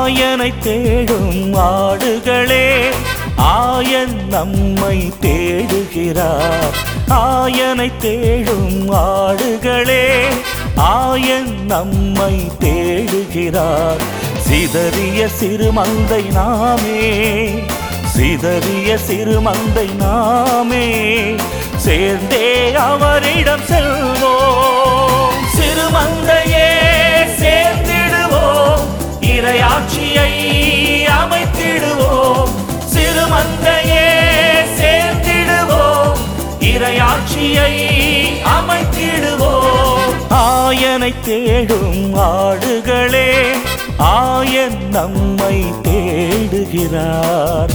ஆயனை தேடும் ஆடுகளே ஆயன் நம்மை தேடுகிறார் ஆயனை தேடும் ஆடுகளே ஆயன் நம்மை தேடுகிறார் சிதறிய சிறுமந்தை நாமே சிதறிய சிறுமந்தை நாமே சேர்ந்தே அவரிடம் செல்வோம் சிறுமந்தையே சேர்ந்திடுவோம் இறையாட்சியை அமைத்திடுவோம் சிறுமந்தையே சேர்ந்திடுவோம் இறையாட்சியை அமைத்திடுவோம் ஆயனை தேடும் ஆடுகளே ஆயன் நம்மை தேடுகிறார்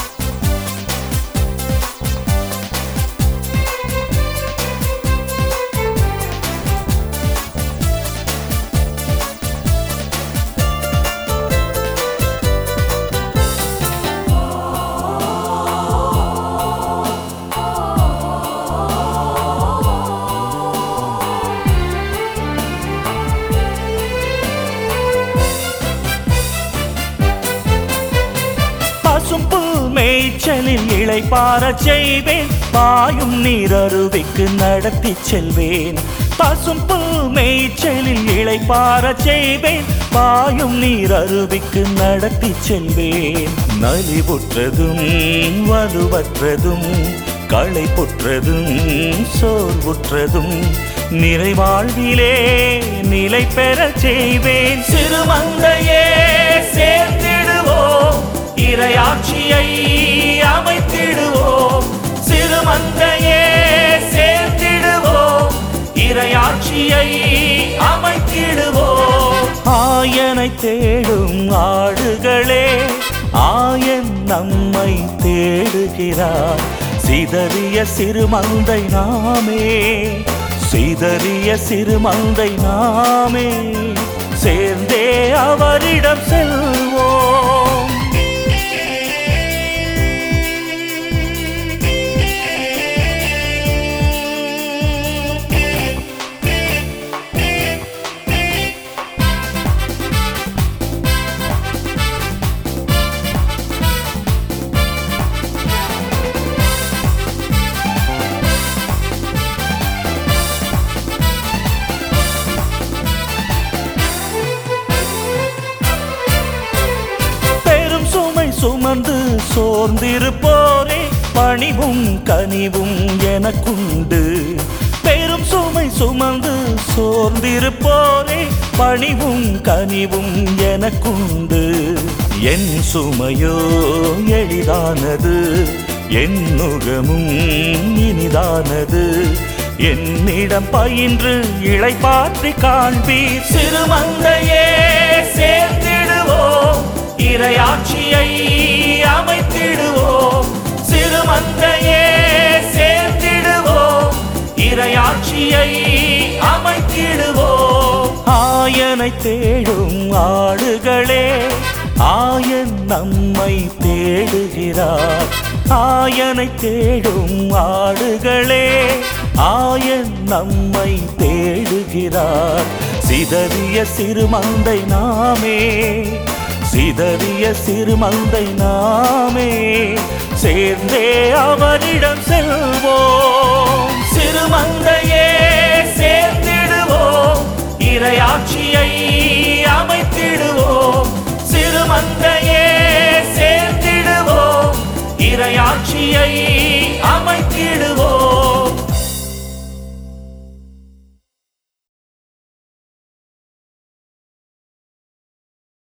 பசும் புல் மேய்ச்சலில் இளைப்பாரச் செய்வேன் பாயும் நீரருவிக்கு நடத்தி செல்வேன் பசும் புல் மேய்ச்சலில் இளைப்பாரச் செய்வேன் பாயும் நீரருவிக்கு நடத்தி செல்வேன் நலிவுற்றதும் வலுவற்றதும் களை புற்றதும் சோர்வுற்றதும் நிறைவாழ்விலே நிலை பெறச் செய்வேன் சிறுமந்தையே சேர்த்திடுவோம் இறையாட்சியை அமைத்திடுவோம் சிறுமந்தையே சேர்த்திடுவோம் இறையாட்சியை அமைத்திடுவோம் ஆயனை தேடும் ஆடுகளே ஆயன் நம்மை தேடுகிறார் சிதறிய சிறுமந்தை நாமே சிதறிய சிறுமந்தை நாமே சேர்ந்தே அவரிடம் செல்வோம் பெரும் சுமை சுமந்து சோர்ந்திருப்போரே பணிவும் கனிவும் எனக்குண்டு பெரும் சுமை சுமந்து சோர்ந்திருப்போரே பணிவும் கனிவும் எனக்குண்டு என் சுமையோ எளிதானது என் நுகமும் இனிதானது என்னிடம் பயின்று இளைப்பாற்றி காண்பீர் சிறுமந்தையே சேர்த்திடுவோம் இறையாட்சியை அமைத்திடுவோம் சிறுமந்தையே சேர்த்திடுவோம் இறையாட்சியை அமைத்திடுவோம் ஆயனை தேடும் ஆடுகளே ஆயன் நம்மை தேடுகிறார் ஆயனை தேடும் ஆடுகளே ஆயன் நம்மை தேடுகிறார் சிதறிய சிறுமந்தை நாமே சிதறிய சிறுமந்தை நாமே சேர்ந்தே அவரிடம் செல்வோம் சிறுமந்தையே சேர்ந்திடுவோம் இறையாட்சியை அமைத்திடுவோம் சிறுமந்தையே சேர்ந்திடுவோம் இறையாட்சியை அமைத்திடுவோம்